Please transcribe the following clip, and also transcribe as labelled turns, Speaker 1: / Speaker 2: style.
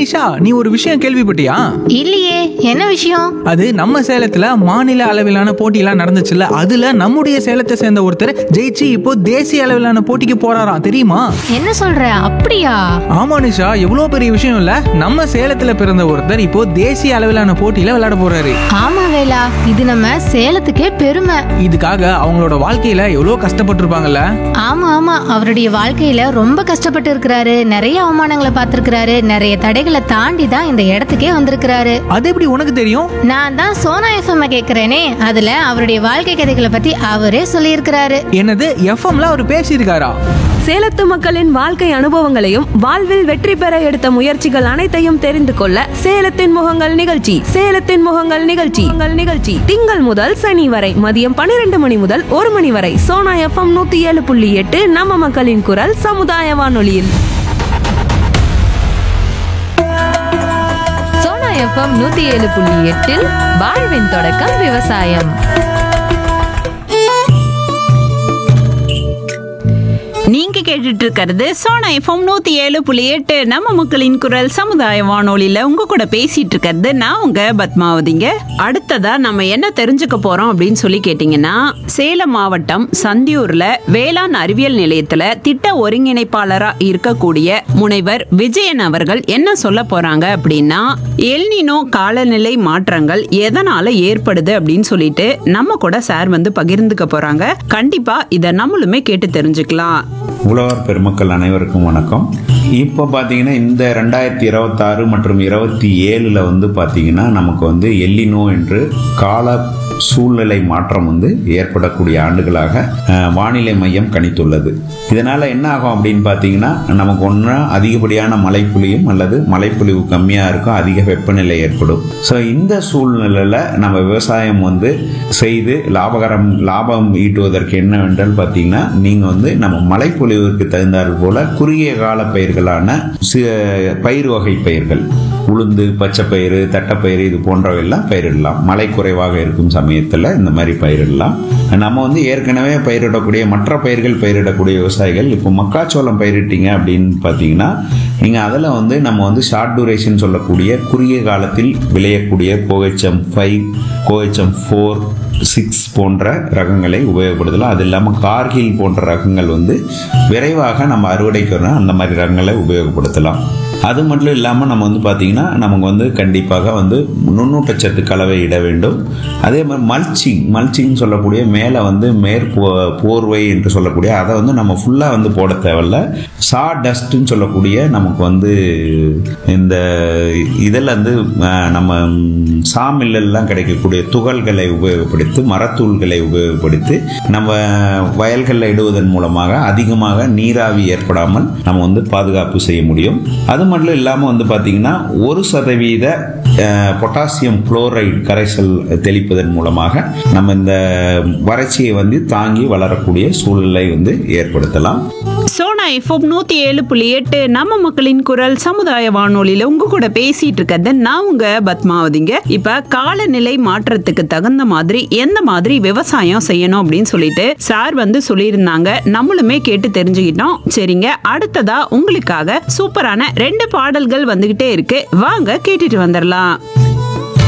Speaker 1: நிஷா நீ ஒரு விஷயம் கேள்விப்பட்டியா
Speaker 2: இல்லையே என்ன விஷயம்
Speaker 1: அது நம்ம சேலத்துல மாநில அளவிலான போட்டியெல்லாம் நடந்துச்சுல்ல அதுல நம்முடைய சேலத்தை சேர்ந்த ஒருத்தர் ஜெயிச்சு இப்போ தேசிய அளவிலான போட்டிக்கு போறாராம் தெரியுமா
Speaker 2: என்ன சொல்ற அப்படியா
Speaker 1: ஆமா நிஷா எவ்வளவு பெரிய விஷயம் இல்ல நம்ம சேலத்துல பிறந்த ஒருத்தர் இப்போ தேசிய அளவிலான போட்டியில விளையாட போறாரு
Speaker 2: ஆமா வேலா இது நம்ம சேலத்துக்கே பெருமை
Speaker 1: இதுக்காக அவங்களோட வாழ்க்கையில எவ்வளவு கஷ்டப்பட்டிருப்பாங்கல்ல
Speaker 2: ஆமா ஆமா அவருடைய வாழ்க்கையில ரொம்ப கஷ்டப்பட்டு இருக்கிறாரு நிறைய அவமானங்களை பார்த்திருக்கிறாரு நிறைய தடைகளை தாண்டி தான் இந்த இடத்துக்கே வந்திருக்கிறாரு
Speaker 1: அது எப்படி உனக்கு தெரியும்
Speaker 2: நான் தான் சோனா எஃப்எம் கேக்குறேனே அதுல அவருடைய வாழ்க்கை கதைகளை பத்தி அவரே சொல்லியிருக்கிறாரு
Speaker 1: என்னது எஃப்எம்ல அவர் பேசியிருக்காரா
Speaker 3: சேலத்து மக்களின் வாழ்க்கை அனுபவங்களையும் வாழ்வில் வெற்றி பெற எடுத்த முயற்சிகள் அனைத்தையும் தெரிந்து கொள்ள சேலத்தின் முகங்கள் நிகழ்ச்சி சேலத்தின் முகங்கள் நிகழ்ச்சி உங்கள் நிகழ்ச்சி திங்கள் முதல் சனி வரை மதியம் பன்னிரண்டு மணி முதல் ஒரு மணி வரை சோனா எஃப்எம் நூத்தி ஏழு புள்ளி எட்டு நம்ம மக்களின் குரல் சமுதாய வானொலியில்
Speaker 4: சோனா எஃப்எம் நூத்தி ஏழு புள்ளி எட்டில் வாழ்வின் தொடக்கம் விவசாயம்
Speaker 5: நீங்க கேட்டுட்டு இருக்கிறது சோனா எஃப்எம் நூத்தி ஏழு புள்ளி எட்டு நம்ம மக்களின் குரல் சமுதாய வானொலியில உங்க கூட பேசிட்டு இருக்கிறது நான் உங்க பத்மாவதிங்க அடுத்ததா நம்ம என்ன தெரிஞ்சுக்க போறோம் அப்படின்னு சொல்லி கேட்டீங்கன்னா சேலம் மாவட்டம் சந்தியூர்ல வேளாண் அறிவியல் நிலையத்துல திட்ட ஒருங்கிணைப்பாளரா இருக்கக்கூடிய முனைவர் விஜயன் அவர்கள் என்ன சொல்ல போறாங்க அப்படின்னா எல்னினோ காலநிலை மாற்றங்கள் எதனால ஏற்படுது அப்படின்னு சொல்லிட்டு நம்ம கூட சார் வந்து பகிர்ந்துக்க போறாங்க கண்டிப்பா இத நம்மளுமே கேட்டு தெரிஞ்சுக்கலாம்
Speaker 6: உழவர் பெருமக்கள் அனைவருக்கும் வணக்கம் இப்போ பார்த்தீங்கன்னா இந்த ரெண்டாயிரத்தி இருபத்தாறு மற்றும் இருபத்தி ஏழில் வந்து பார்த்தீங்கன்னா நமக்கு வந்து எல்லினோ என்று கால சூழ்நிலை மாற்றம் வந்து ஏற்படக்கூடிய ஆண்டுகளாக அஹ், வானிலை மையம் கணித்துள்ளது இதனால் என்ன ஆகும் அப்படின்னு பார்த்தீங்கன்னா நமக்கு ஒன்றா அதிகப்படியான மழைப்பொழியும் அல்லது மழைப்பொழிவு கம்மியாக இருக்கும் அதிக வெப்பநிலை ஏற்படும் ஸோ இந்த சூழ்நிலையில் நம்ம விவசாயம் வந்து செய்து லாபகரம் லாபம் ஈட்டுவதற்கு என்னவென்றால் பார்த்தீங்கன்னா நீங்கள் வந்து நம்ம மழைப்பொழிவுக்கு தகுந்தாற் போல குறுகிய கால பயிர்களான சி- பயிர் வகை பயிர்கள் உளுந்து பச்சைப்பயிறு தட்டைப்பயிறு இது போன்றவையெல்லாம் பயிரிடலாம் மழை குறைவாக இருக்கும் சமயத்தில் இந்த மாதிரி பயிரிடலாம் நம்ம வந்து ஏற்கனவே பயிரிடக்கூடிய மற்ற பயிர்கள் பயிரிடக்கூடிய விவசாயிகள் இப்போ மக்காச்சோளம் பயிரிட்டீங்க அப்படின்னு பார்த்தீங்கன்னா நீங்கள் அதில் வந்து நம்ம வந்து ஷார்ட் டூரேஷன் சொல்லக்கூடிய குறுகிய காலத்தில் விளையக்கூடிய கோஹெச்எம் ஃபைவ் கோஹெச்எம் ஃபோர் சிக்ஸ் போன்ற ரகங்களை உபயோகப்படுத்தலாம் அது இல்லாமல் கார்கில் போன்ற ரகங்கள் வந்து விரைவாக நம்ம அறுவடைக்கு வரணும் அந்த மாதிரி ரகங்களை உபயோகப்படுத்தலாம் அது மட்டும் இல்லாமல் நம்ம வந்து பார்த்திங்கன்னா நமக்கு வந்து கண்டிப்பாக வந்து நுண்ணூட்டச்சத்து கலவை இட வேண்டும் அதே மாதிரி மல்ச்சிங் மல்ச்சிங் சொல்லக்கூடிய மேலே வந்து மேற்போ போர்வை என்று சொல்லக்கூடிய அதை வந்து நம்ம ஃபுல்லாக வந்து போட தேவையில்ல சா டஸ்ட்னு சொல்லக்கூடிய நமக்கு வந்து இந்த இதில் வந்து அஹ், நம்ம சாமில்லாம் கிடைக்கக்கூடிய துகள்களை உபயோகப்படுத்தி மரத்தூள்களை உபயோகப்படுத்தி நம்ம வயல்களில் இடுவதன் மூலமாக அதிகமாக நீராவி ஏற்படாமல் நம்ம வந்து பாதுகாப்பு செய்ய முடியும் அது மட்டும் இல்லாமல் வந்து பார்த்தீங்கன்னா ஒரு சதவீத அஹ், பொட்டாசியம் குளோரைடு கரைசல் தெளிப்பதன் மூலமாக நம்ம இந்த வறட்சியை வந்து தாங்கி வளரக்கூடிய சூழ்நிலை வந்து ஏற்படுத்தலாம்
Speaker 5: சோனா எஃப்எம் நூத்தி ஏழு புள்ளி எட்டு நம்ம மக்களின் குரல் சமுதாய வானொலியில உங்க கூட பேசிட்டு இருக்கிறது நான் உங்க பத்மாவதிங்க இப்ப காலநிலை மாற்றத்துக்கு தகுந்த மாதிரி எந்த மாதிரி விவசாயம் செய்யணும் அப்படின்னு சொல்லிட்டு சார் வந்து சொல்லியிருந்தாங்க நம்மளுமே கேட்டு தெரிஞ்சுக்கிட்டோம் சரிங்க அடுத்ததா உங்களுக்காக சூப்பரான ரெண்டு பாடல்கள் வந்துகிட்டே இருக்கு வாங்க கேட்டுட்டு வந்துடலாம்